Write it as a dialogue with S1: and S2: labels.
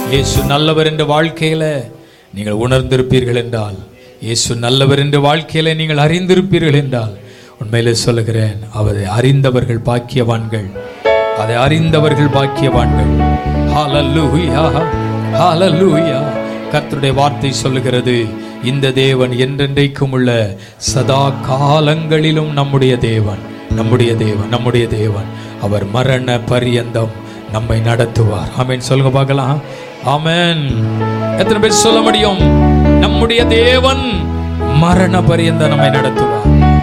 S1: இயேசு நல்லவர் என்ற வாழ்க்கையில நீங்கள் உணர்ந்திருப்பீர்கள் என்றால் இயேசு நல்லவர் என்ற வாழ்க்கையில நீங்கள் அறிந்திருப்பீர்கள் என்றால் உண்மையிலே சொல்லுகிறேன் அவரை அறிந்தவர்கள் பாக்கியவான்கள் அதை அறிந்தவர்கள் பாக்கியவான்கள் ஹalleluya ஹalleluya கர்த்தருடைய வார்த்தை சொல்லுகிறது இந்த தேவன் என்றென்றைக்கும் உள்ள சதா காலங்களிலும் நம்முடைய தேவன் நம்முடைய தேவன் நம்முடைய தேவன் அவர் மரண பரியந்தம் நம்மை நடத்துவார் ஆமென் சொல்லுங்க பார்க்கலாம் ஆமென் எத்தனை பேர் சொல்ல முடியும் நம்முடைய தேவன் மரண பரியந்தம் நம்மை நடத்துவார்